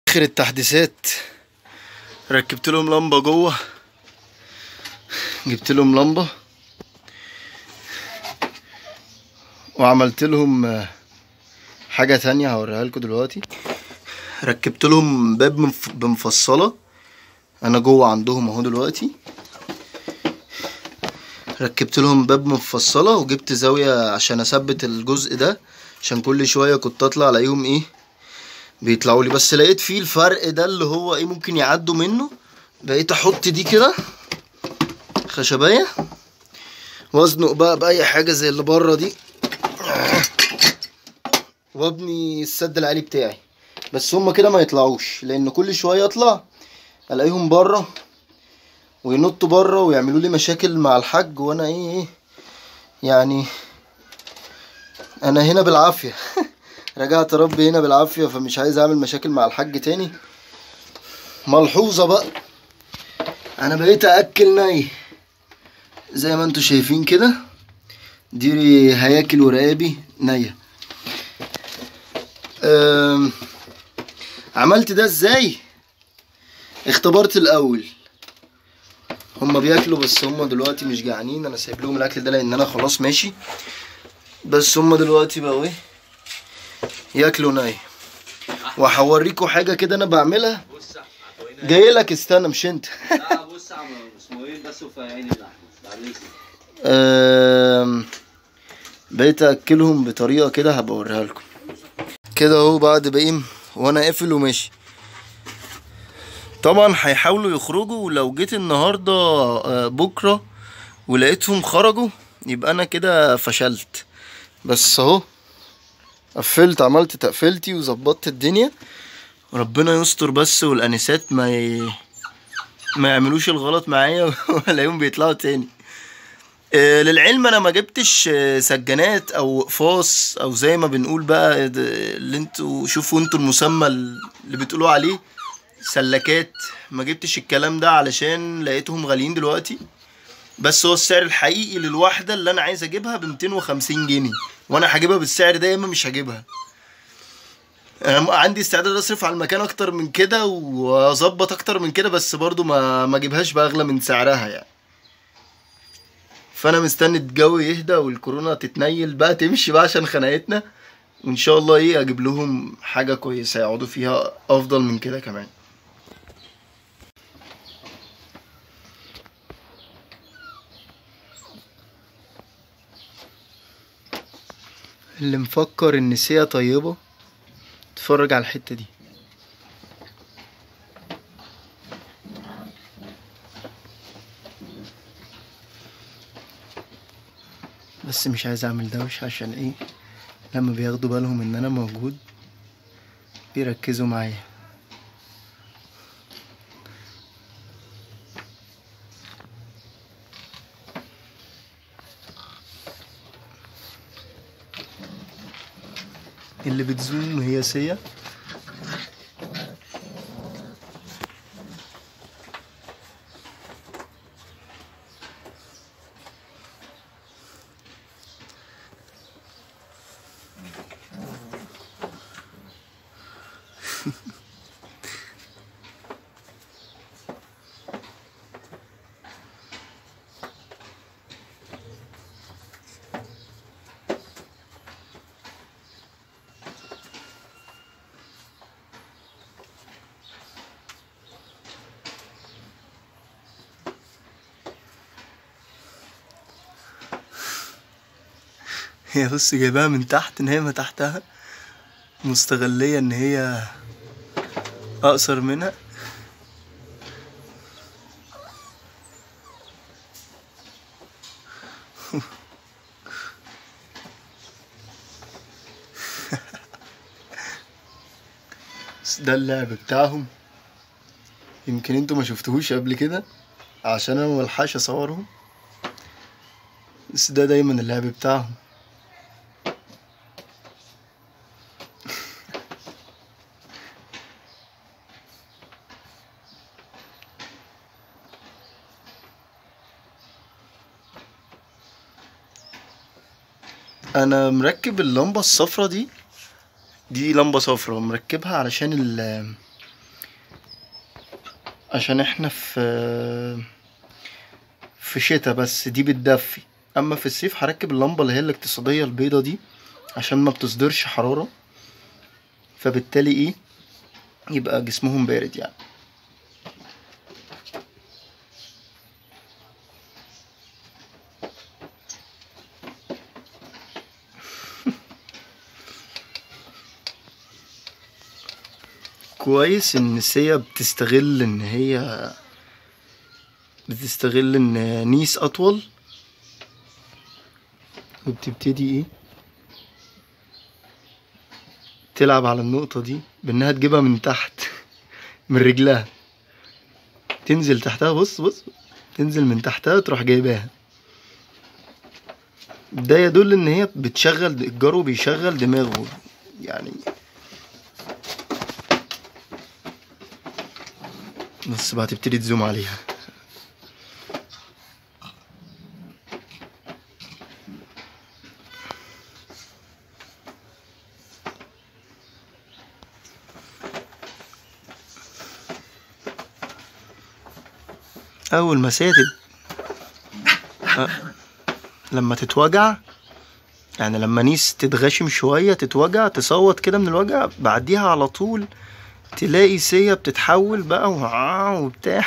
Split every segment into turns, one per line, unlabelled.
اخر التحديثات ركبت لهم لمبه جوه جبت لهم لمبه وعملت لهم آه، حاجه تانية هوريها لكم دلوقتي ركبت لهم باب منف- بمفصله انا جوه عندهم اهو دلوقتي ركبت لهم باب مفصله وجبت زاويه عشان اثبت الجزء ده عشان كل شويه كنت اطلع الاقيهم ايه بيطلعوا لي بس لقيت فيه الفرق ده اللي هو ايه ممكن يعدوا منه بقيت احط دي كده خشبيه وازنق بقى باي حاجه زي اللي بره دي وابني السد العالي بتاعي بس هما كده ما يطلعوش لان كل شويه اطلع الاقيهم بره وينطوا بره ويعملوا لي مشاكل مع الحاج وانا ايه ايه يعني انا هنا بالعافيه رجعت ربي هنا بالعافيه فمش عايز اعمل مشاكل مع الحاج تاني ملحوظه بقى انا بقيت اكل ني زي ما انتوا شايفين كده دي هياكل ورقابي نيه أم، عملت ده ازاي اختبرت الاول هما بياكلوا بس هما دلوقتي مش جعانين انا سايب لهم الاكل ده لان انا خلاص ماشي بس هما دلوقتي بقوا ايه ياكلوا ناي وهوريكم حاجه كده انا بعملها
بص هتورينا
جاي لك استنى مش انت
لا بص يا عم اسمه ايه بس في عين اللحمه بعد اذنك
أم، بقيت اكلهم بطريقه كده هبقى اوريها لكم كده اهو بعد بقيم وانا قافل وماشي طبعا هيحاولوا يخرجوا ولو جيت النهارده آه، بكره ولقيتهم خرجوا يبقى انا كده فشلت بس اهو قفلت عملت تقفيلتي وظبطت الدنيا ربنا يستر بس والانسات ما ي... ما يعملوش الغلط معايا والاقيهم بيطلعوا تاني آه، للعلم انا ما جبتش آه، سجانات او اقفاص او زي ما بنقول بقى د- اللي انتوا شوفوا انتوا المسمى اللي بتقولوا عليه سلكات ما جبتش الكلام ده علشان لقيتهم غاليين دلوقتي بس هو السعر الحقيقي للواحده اللي انا عايز اجيبها ب 250 جنيه وانا هجيبها بالسعر ده يا اما مش هجيبها انا م- عندي استعداد اصرف على المكان اكتر من كده واظبط اكتر من كده بس برضو ما ما اجيبهاش باغلى من سعرها يعني فانا مستني الجو يهدى والكورونا تتنيل بقى تمشي بقى عشان خناقتنا وان شاء الله ايه اجيب لهم حاجه كويسه يقعدوا فيها افضل من كده كمان اللي مفكر ان سيا طيبه اتفرج على الحته دي بس مش عايز اعمل دوش عشان ايه لما بياخدوا بالهم ان انا موجود بيركزوا معايا اللي بتزوم هي سيا هي بص جايباها من تحت نايمة تحتها مستغلية ان هي اقصر منها بس ده اللعب بتاعهم يمكن انتوا ما شفتوهوش قبل كده عشان انا ملحقش اصورهم بس ده دايما اللعب بتاعهم انا مركب اللمبه الصفرة دي دي لمبه صفرة مركبها علشان ال عشان احنا في في شتاء بس دي بتدفي اما في الصيف هركب اللمبه اللي هي الاقتصاديه البيضه دي عشان ما بتصدرش حراره فبالتالي ايه يبقى جسمهم بارد يعني كويس ان سيا بتستغل ان هي بتستغل ان نيس اطول وبتبتدي ايه تلعب على النقطة دي بانها تجيبها من تحت من رجلها تنزل تحتها بص بص تنزل من تحتها تروح جايباها ده يدل ان هي بتشغل الجرو بيشغل دماغه يعني بس بقى تبتدي تزوم عليها اول ما ساتب أه. لما تتوجع يعني لما نيس تتغشم شوية تتوجع تصوت كده من الوجع بعديها على طول تلاقي سيا بتتحول بقى وعاه وبتاع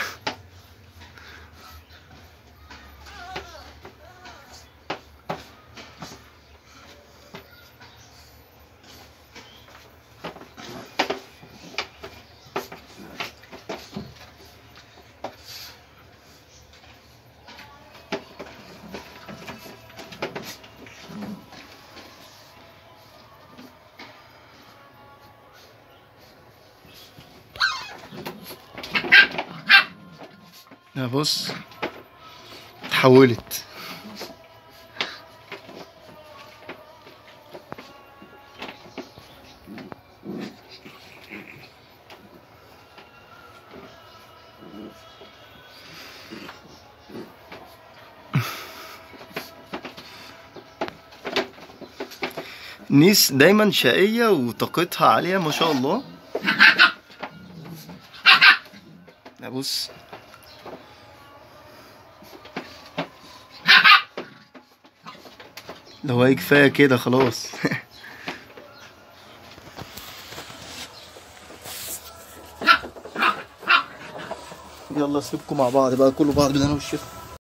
لا بص اتحولت نيس دايما شقية وطاقتها عالية ما شاء الله لا بص ده هو إيه كفايه كده خلاص يلا سيبكم مع بعض بقى كله بعض بدنا والشفا